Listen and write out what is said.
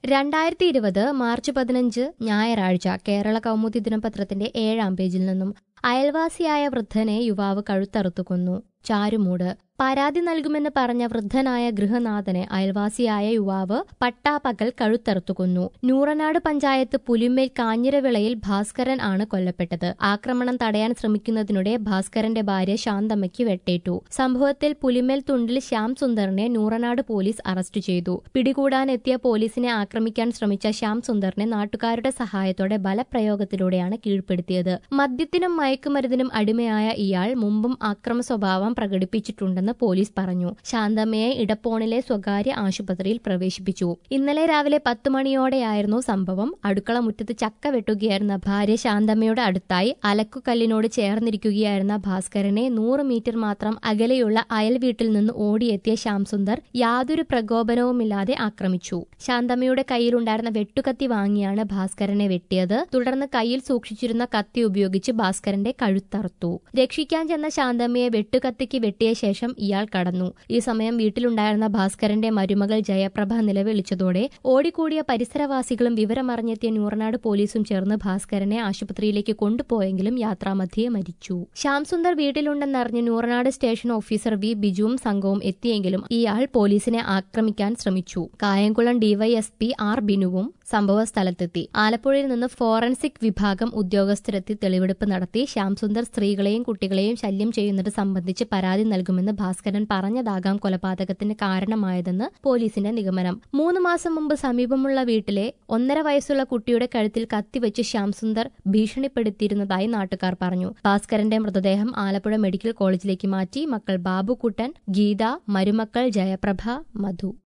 രണ്ടായിരത്തി ഇരുപത് മാർച്ച് പതിനഞ്ച് ഞായറാഴ്ച കേരള കൗമുദി ദിനപത്രത്തിന്റെ ഏഴാം പേജിൽ നിന്നും അയൽവാസിയായ വൃദ്ധനെ യുവാവ് കഴുത്തറുത്തു കൊന്നു ചാരുമൂട് പരാതി നൽകുമെന്ന് പറഞ്ഞ വൃദ്ധനായ ഗൃഹനാഥനെ അയൽവാസിയായ യുവാവ് പട്ടാപ്പകൽ കഴുത്തറുത്തു കൊന്നു നൂറനാട് പഞ്ചായത്ത് പുലിമേൽ കാഞ്ഞിരവിളയിൽ ഭാസ്കരൻ ആണ് കൊല്ലപ്പെട്ടത് ആക്രമണം തടയാൻ ശ്രമിക്കുന്നതിനിടെ ഭാസ്കരന്റെ ഭാര്യ ശാന്തമ്മയ്ക്ക് വെട്ടേറ്റു സംഭവത്തിൽ പുലിമേൽ തുണ്ടിൽ ശ്യാം സുന്ദറിനെ നൂറനാട് പോലീസ് അറസ്റ്റ് ചെയ്തു പിടികൂടാനെത്തിയ പോലീസിനെ ആക്രമിക്കാൻ ശ്രമിച്ച ശ്യാം സുന്ദറിനെ നാട്ടുകാരുടെ സഹായത്തോടെ ബലപ്രയോഗത്തിലൂടെയാണ് കീഴ്പ്പെടുത്തിയത് മദ്യത്തിനും മയക്കുമരുന്നിനും അടിമയായ ഇയാൾ മുമ്പും അക്രമ സ്വഭാവം പ്രകടിപ്പിച്ചിട്ടുണ്ടെന്ന് പോലീസ് പറഞ്ഞു ശാന്തമ്മയെ ഇടപ്പോണിലെ സ്വകാര്യ ആശുപത്രിയിൽ പ്രവേശിപ്പിച്ചു ഇന്നലെ രാവിലെ പത്തു മണിയോടെയായിരുന്നു സംഭവം അടുക്കള മുറ്റത്ത് ചക്ക വെട്ടുകയായിരുന്ന ഭാര്യ ശാന്തമ്മയുടെ അടുത്തായി അലക്കുകല്ലിനോട് ചേർന്നിരിക്കുകയായിരുന്ന ഭാസ്കരനെ നൂറ് മീറ്റർ മാത്രം അകലെയുള്ള അയൽ വീട്ടിൽ നിന്ന് ഓടിയെത്തിയ ശ്യാംസുന്ദർ യാതൊരു പ്രകോപനവുമില്ലാതെ ആക്രമിച്ചു ശാന്തമ്മയുടെ കയ്യിലുണ്ടായിരുന്ന വെട്ടുകത്തി വാങ്ങിയാണ് ഭാസ്കരനെ വെട്ടിയത് തുടർന്ന് കയ്യിൽ സൂക്ഷിച്ചിരുന്ന കത്തി ഉപയോഗിച്ച് ഭാസ്കരന്റെ കഴുത്തറുത്തു രക്ഷിക്കാൻ ചെന്ന ശാന്തമ്മയെ വെട്ടുകത്തിക്ക് വെട്ടിയ ശേഷം ഇയാൾ കടന്നു ഈ സമയം വീട്ടിലുണ്ടായിരുന്ന ഭാസ്കരന്റെ മരുമകൾ ജയപ്രഭ നിലവിളിച്ചതോടെ ഓടിക്കൂടിയ പരിസരവാസികളും വിവരമറിഞ്ഞെത്തിയ നൂറനാട് പോലീസും ചേർന്ന് ഭാസ്കരനെ ആശുപത്രിയിലേക്ക് കൊണ്ടുപോയെങ്കിലും യാത്രാമധ്യേ മരിച്ചു ശ്യാംസുന്ദർ വീട്ടിലുണ്ടെന്നറിഞ്ഞ് നൂറനാട് സ്റ്റേഷൻ ഓഫീസർ വി ബിജുവും സംഘവും എത്തിയെങ്കിലും ഇയാൾ പോലീസിനെ ആക്രമിക്കാൻ ശ്രമിച്ചു കായംകുളം ഡിവൈഎസ്പി ആർ ബിനുവും സംഭവ സ്ഥലത്തെത്തി ആലപ്പുഴയിൽ നിന്ന് ഫോറൻസിക് വിഭാഗം ഉദ്യോഗസ്ഥരെത്തി തെളിവെടുപ്പ് നടത്തി ശ്യാംസുന്ദർ സ്ത്രീകളെയും കുട്ടികളെയും ശല്യം ചെയ്യുന്നത് സംബന്ധിച്ച് പരാതി നൽകുമെന്ന് ഭാസ്കരൻ പറഞ്ഞതാകാം കൊലപാതകത്തിന് കാരണമായതെന്ന് പോലീസിന്റെ നിഗമനം മൂന്ന് മാസം മുമ്പ് സമീപമുള്ള വീട്ടിലെ ഒന്നര വയസ്സുള്ള കുട്ടിയുടെ കഴുത്തിൽ കത്തിവെച്ച് ശ്യാംസുന്ദർ ഭീഷണിപ്പെടുത്തിയിരുന്നതായി നാട്ടുകാർ പറഞ്ഞു ഭാസ്കരന്റെ മൃതദേഹം ആലപ്പുഴ മെഡിക്കൽ കോളേജിലേക്ക് മാറ്റി മക്കൾ ബാബുക്കുട്ടൻ ഗീത മരുമക്കൾ ജയപ്രഭ മധു